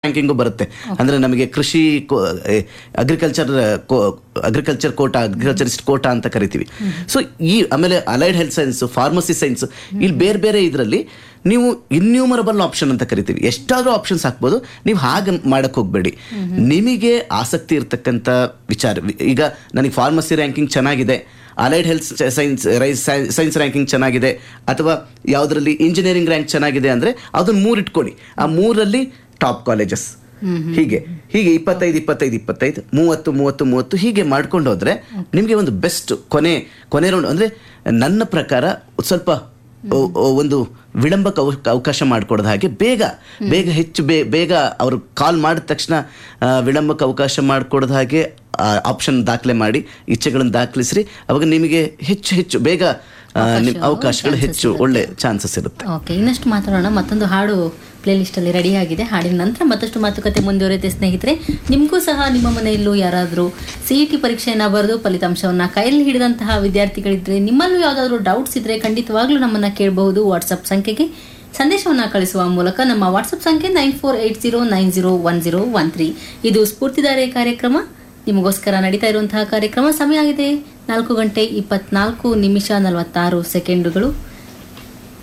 ranking ಬರುತ್ತೆ ಅಂದ್ರೆ ನಮಗೆ ಕೃಷಿ agriculture agriculture quota agriculturist quota ಅಂತ ಕರಿತೀವಿ ಸೊ ಈ ಆಮೇಲೆ allied health science pharmacy science ಇಲ್ಲಿ ಬೇರೆ ಬೇರೆ ಇದರಲ್ಲಿ ನೀವು ಇನ್ಯೂಮರಬಲ್ ಆಪ್ಷನ್ ಅಂತ ಕರಿತೀವಿ ಎಷ್ಟಾದ್ರೂ ಆಪ್ಷನ್ಸ್ ಹಾಕ್ಬೋದು ನೀವು ಹಾಗೆ ಮಾಡಕ್ ಹೋಗ್ಬೇಡಿ ನಿಮಗೆ ಆಸಕ್ತಿ ಇರ್ತಕ್ಕಂಥ ವಿಚಾರ ಈಗ ನನಗೆ ಫಾರ್ಮಸಿ ರ್ಯಾಂಕಿಂಗ್ ಚೆನ್ನಾಗಿದೆ allied health science science ranking ಚೆನ್ನಾಗಿದೆ ಅಥವಾ ಯಾವುದರಲ್ಲಿ ಇಂಜಿನಿಯರಿಂಗ್ ರ್ಯಾಂಕ್ ಚೆನ್ನಾಗಿದೆ ಅಂದ್ರೆ ಅದನ್ನ ಮೂರು ಇಟ್ಕೊಳ್ಳಿ ಆ ಮೂರಲ್ಲಿ ಟಾಪ್ ಕಾಲೇಜಸ್ ಹೀಗೆ ಹೀಗೆ ಇಪ್ಪತ್ತೈದು ಇಪ್ಪತ್ತೈದು ಇಪ್ಪತ್ತೈದು ಮೂವತ್ತು ಮೂವತ್ತು ಮೂವತ್ತು ಹೀಗೆ ಮಾಡ್ಕೊಂಡು ಹೋದ್ರೆ ನಿಮಗೆ ಒಂದು ಬೆಸ್ಟ್ ಕೊನೆ ಕೊನೆ ರೌಂಡ್ ಅಂದ್ರೆ ನನ್ನ ಪ್ರಕಾರ ಸ್ವಲ್ಪ ಒ- ಒ- ಒಂದು ವಿಳಂಬಕ್ಕೆ ಅವ- ಅವಕಾಶ ಮಾಡಿಕೊಡದ ಹಾಗೆ ಬೇಗ ಬೇಗ ಹೆಚ್ಚು ಬೇ ಬೇಗ ಅವರು ಕಾಲ್ ಮಾಡಿದ ತಕ್ಷಣ ಆ, ವಿಳಂಬಕ್ಕೆ ಅವಕಾಶ ಮಾಡಿಕೊಡದ ಹಾಗೆ ಆಪ್ಷನ್ ದಾಖಲೆ ಮಾಡಿ ಇಚ್ಛೆಗಳನ್ನು ದಾಖಲಿಸ್ರಿ ಅವಾಗ ನಿಮಗೆ ಹೆಚ್ಚು ಹೆಚ್ಚು ಬೇಗ ಆ, ನಿಮ್ ಅವಕಾಶಗಳು ಹೆಚ್ಚು ಒಳ್ಳೆ ಚಾನ್ಸಸ್ ಇರುತ್ತೆ ಓಕೆ ಇನ್ನಷ್ಟು ಮಾತಾಡೋಣ ಮತ್ತೊಂದು ಹಾಡು ಪ್ಲೇ ಲಿಸ್ಟಲ್ಲಿ ರೆಡಿ ಆಗಿದೆ ಹಾಡಿನ ನಂತರ ಮತ್ತಷ್ಟು ಮಾತುಕತೆ ಮುಂದುವರೆಯುತ್ತೆ ಸ್ನೇಹಿತರೆ ನಿಮಗೂ ಸಹ ನಿಮ್ಮ ಮನೆಯಲ್ಲೂ ಯಾರಾದರೂ ಸಿ ಇ ಟಿ ಪರೀಕ್ಷೆಯನ್ನು ಬರೆದು ಫಲಿತಾಂಶವನ್ನು ಕೈಯಲ್ಲಿ ಹಿಡಿದಂತಹ ವಿದ್ಯಾರ್ಥಿಗಳಿದ್ರೆ ನಿಮ್ಮಲ್ಲೂ ಯಾವುದಾದ್ರೂ ಡೌಟ್ಸ್ ಇದ್ರೆ ಖಂಡಿತವಾಗ್ಲೂ ನಮ್ಮನ್ನು ಕೇಳಬಹುದು ವಾಟ್ಸಪ್ ಸಂಖ್ಯೆಗೆ ಸಂದೇಶವನ್ನು ಕಳಿಸುವ ಮೂಲಕ ನಮ್ಮ ವಾಟ್ಸಪ್ ಸಂಖ್ಯೆ nine four eight zero nine zero one zero one three ಇದು ಸ್ಫೂರ್ತಿದಾರೆ ಕಾರ್ಯಕ್ರಮ ನಿಮಗೋಸ್ಕರ ನಡೀತಾ ಇರುವಂತಹ ಕಾರ್ಯಕ್ರಮ ಸಮಯ ಆಗಿದೆ ನಾಲ್ಕು ಗಂಟೆ ಇಪ್ಪತ್ನಾಲ್ಕು ನಿಮಿಷ ನಲವತ್ತಾರು ಸೆಕೆಂಡುಗಳು